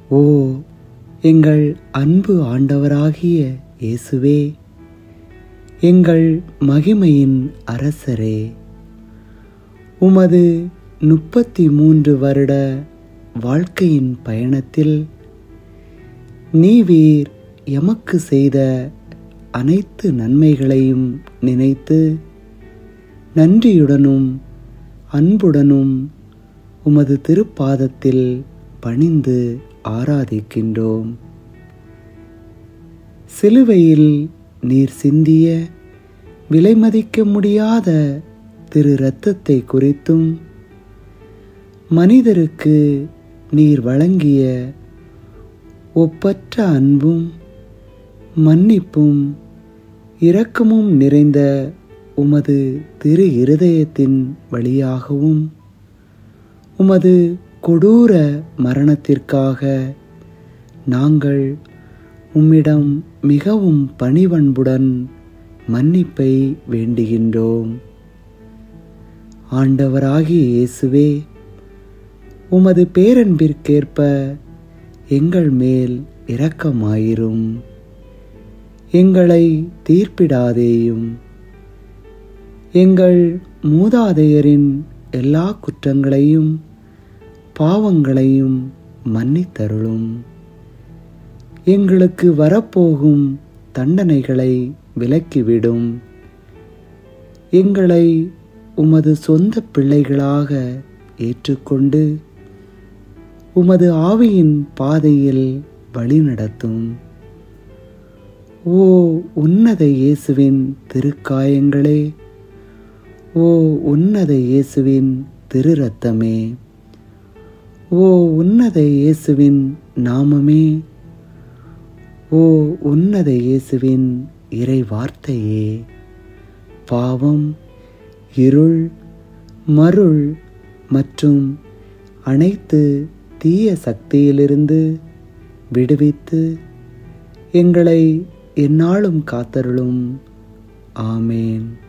ஓ எங்கள் அன்பு ஆண்டவராகிய இயேசுவே எங்கள் மகிமையின் அரசரே உமது முப்பத்தி மூன்று வருட வாழ்க்கையின் பயணத்தில் நீவீர் எமக்கு செய்த அனைத்து நன்மைகளையும் நினைத்து நன்றியுடனும் அன்புடனும் உமது திருப்பாதத்தில் பணிந்து ஆராதிக்கின்றோம் சிலுவையில் நீர் சிந்திய விலைமதிக்க முடியாத திரு இரத்தத்தை குறித்தும் மனிதருக்கு நீர் வழங்கிய ஒப்பற்ற அன்பும் மன்னிப்பும் இரக்கமும் நிறைந்த உமது திரு இருதயத்தின் வழியாகவும் உமது கொடூர மரணத்திற்காக நாங்கள் உம்மிடம் மிகவும் பணிவன்புடன் மன்னிப்பை வேண்டுகின்றோம் ஆண்டவராகிய இயேசுவே உமது பேரன்பிற்கேற்ப எங்கள் மேல் இரக்கமாயிரும் எங்களை தீர்ப்பிடாதேயும் எங்கள் மூதாதையரின் எல்லா குற்றங்களையும் பாவங்களையும் மன்னித்தருளும் எங்களுக்கு வரப்போகும் தண்டனைகளை விலக்கிவிடும் எங்களை உமது சொந்த பிள்ளைகளாக ஏற்றுக்கொண்டு உமது ஆவியின் பாதையில் வழிநடத்தும் ஓ உன்னத இயேசுவின் திருக்காயங்களே ஓ உன்னத இயேசுவின் திரு ரத்தமே ஓ உன்னத இயேசுவின் நாமமே ஓ உன்னத இயேசுவின் இறை வார்த்தையே பாவம் இருள் மருள் மற்றும் அனைத்து தீய சக்தியிலிருந்து விடுவித்து எங்களை எந்நாளும் காத்தருளும் ஆமேன்